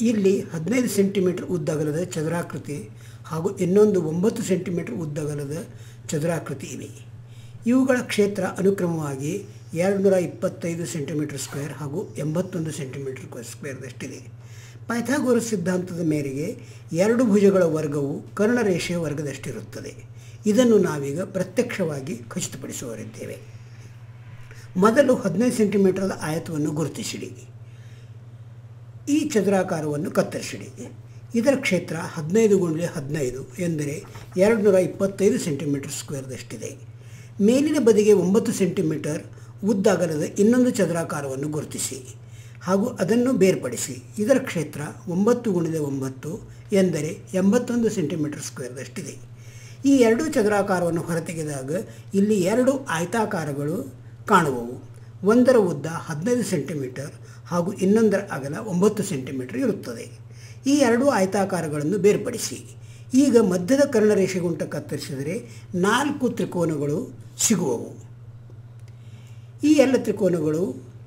ಇಲ್ಲಿ ಹದಿನೈದು ಸೆಂಟಿಮೀಟರ್ ಉದ್ದಗಲದ ಚದುರಾಕೃತಿ ಹಾಗೂ ಇನ್ನೊಂದು ಒಂಬತ್ತು ಸೆಂಟಿಮೀಟರ್ ಉದ್ದಗಲದ ಚದುರಾಕೃತಿ ಇವೆ ಇವುಗಳ ಕ್ಷೇತ್ರ ಅನುಕ್ರಮವಾಗಿ ಎರಡು ನೂರ ಇಪ್ಪತ್ತೈದು ಸೆಂಟಿಮೀಟರ್ ಸ್ಕ್ವೇರ್ ಹಾಗೂ ಎಂಬತ್ತೊಂದು ಸೆಂಟಿಮೀಟರ್ ಸ್ಕ್ವೇರ್ದಷ್ಟಿದೆ ಪೈಥಾಗೋರಸ್ ಸಿದ್ಧಾಂತದ ಮೇರೆಗೆ ಎರಡು ಭುಜಗಳ ವರ್ಗವು ಕರ್ಣರೇಷೆಯ ವರ್ಗದಷ್ಟಿರುತ್ತದೆ ಇದನ್ನು ನಾವೀಗ ಪ್ರತ್ಯಕ್ಷವಾಗಿ ಖಚಿತಪಡಿಸುವರಿದ್ದೇವೆ ಮೊದಲು ಹದಿನೈದು ಸೆಂಟಿಮೀಟರ್ದ ಆಯತವನ್ನು ಗುರುತಿಸಿಡಿ ಈ ಚದುರಾಕಾರವನ್ನು ಕತ್ತರಿಸಿಡಿ ಇದರ ಕ್ಷೇತ್ರ ಹದಿನೈದು ಗುಂಡ್ಲೆ ಹದಿನೈದು ಎಂದರೆ ಎರಡು ನೂರ ಇಪ್ಪತ್ತೈದು ಸೆಂಟಿಮೀಟರ್ ಸ್ಕ್ವೇರ್ದಷ್ಟಿದೆ ಮೇಲಿನ ಬದಿಗೆ ಒಂಬತ್ತು ಸೆಂಟಿಮೀಟರ್ ಉದ್ದಗಲದ ಇನ್ನೊಂದು ಚದುರಾಕಾರವನ್ನು ಗುರುತಿಸಿ ಹಾಗೂ ಅದನ್ನು ಬೇರ್ಪಡಿಸಿ ಇದರ ಕ್ಷೇತ್ರ ಒಂಬತ್ತು ಗುಣಿದ ಒಂಬತ್ತು ಎಂದರೆ ಎಂಬತ್ತೊಂದು ಸೆಂಟಿಮೀಟರ್ ಸ್ಕ್ವೇರ್ದಷ್ಟಿದೆ ಈ ಎರಡು ಚದುರಾಕಾರವನ್ನು ಹೊರತೆಗೆದಾಗ ಇಲ್ಲಿ ಎರಡು ಆಯತಾಕಾರಗಳು ಕಾಣುವವು ಒಂದರ ಉದ್ದ ಹದಿನೈದು ಸೆಂಟಿಮೀಟರ್ ಹಾಗೂ ಇನ್ನೊಂದರ ಅಗಲ ಒಂಬತ್ತು ಸೆಂಟಿಮೀಟರ್ ಇರುತ್ತದೆ ಈ ಎರಡು ಆಯತಾಕಾರಗಳನ್ನು ಬೇರ್ಪಡಿಸಿ ಈಗ ಮಧ್ಯದ ಕರ್ಣರೇಷೆಗುಂಟ ಕತ್ತರಿಸಿದರೆ ನಾಲ್ಕು ತ್ರಿಕೋನಗಳು ಸಿಗುವವು ಈ ಎಲ್ಲ ತ್ರಿಕೋನಗಳು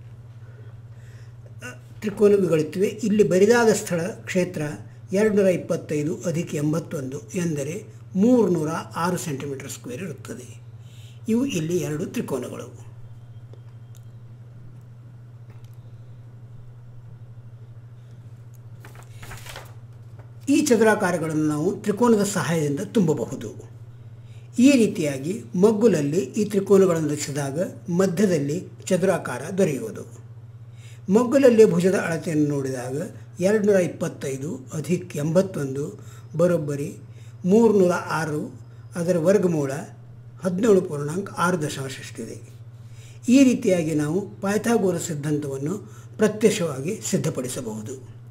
ತ್ರಿಕೋನಗಳುತ್ತಿವೆ ಇಲ್ಲಿ ಬರಿದಾದ ಸ್ಥಳ ಕ್ಷೇತ್ರ ಎರಡು ನೂರ ಇಪ್ಪತ್ತೈದು ಅಧಿಕ ಎಂಬತ್ತೊಂದು ಎಂದರೆ ಮೂರು ನೂರ ಆರು ಸೆಂಟಿಮೀಟರ್ ಸ್ಕ್ವೇರ್ ಇರುತ್ತದೆ ಇವು ಇಲ್ಲಿ ಎರಡು ತ್ರಿಕೋನಗಳು ಈ ಚದುರಾಕಾರಗಳನ್ನು ನಾವು ತ್ರಿಕೋನದ ಸಹಾಯದಿಂದ ತುಂಬಬಹುದು ಈ ರೀತಿಯಾಗಿ ಮಗ್ಗುಲಲ್ಲಿ ಈ ತ್ರಿಕೋನಗಳನ್ನು ರಚಿಸಿದಾಗ ಮಧ್ಯದಲ್ಲಿ ಚದುರಾಕಾರ ದೊರೆಯುವುದು ಮಗ್ಗುಲಲ್ಲಿ ಭುಜದ ಅಳತೆಯನ್ನು ನೋಡಿದಾಗ ಎರಡು ನೂರ ಇಪ್ಪತ್ತೈದು ಅಧಿಕ್ ಎಂಬತ್ತೊಂದು ಬರೋಬ್ಬರಿ ಮೂರುನೂರ ಆರು ಅದರ ವರ್ಗಮೂಲ ಹದಿನೇಳು ಪೂರ್ಣಾಂಕ ಆರು ದಶಾಂಶಷ್ಟಿದೆ ಈ ರೀತಿಯಾಗಿ ನಾವು ಪಾಯ್ಥಾಗೋರ ಸಿದ್ಧಾಂತವನ್ನು ಪ್ರತ್ಯಕ್ಷವಾಗಿ ಸಿದ್ಧಪಡಿಸಬಹುದು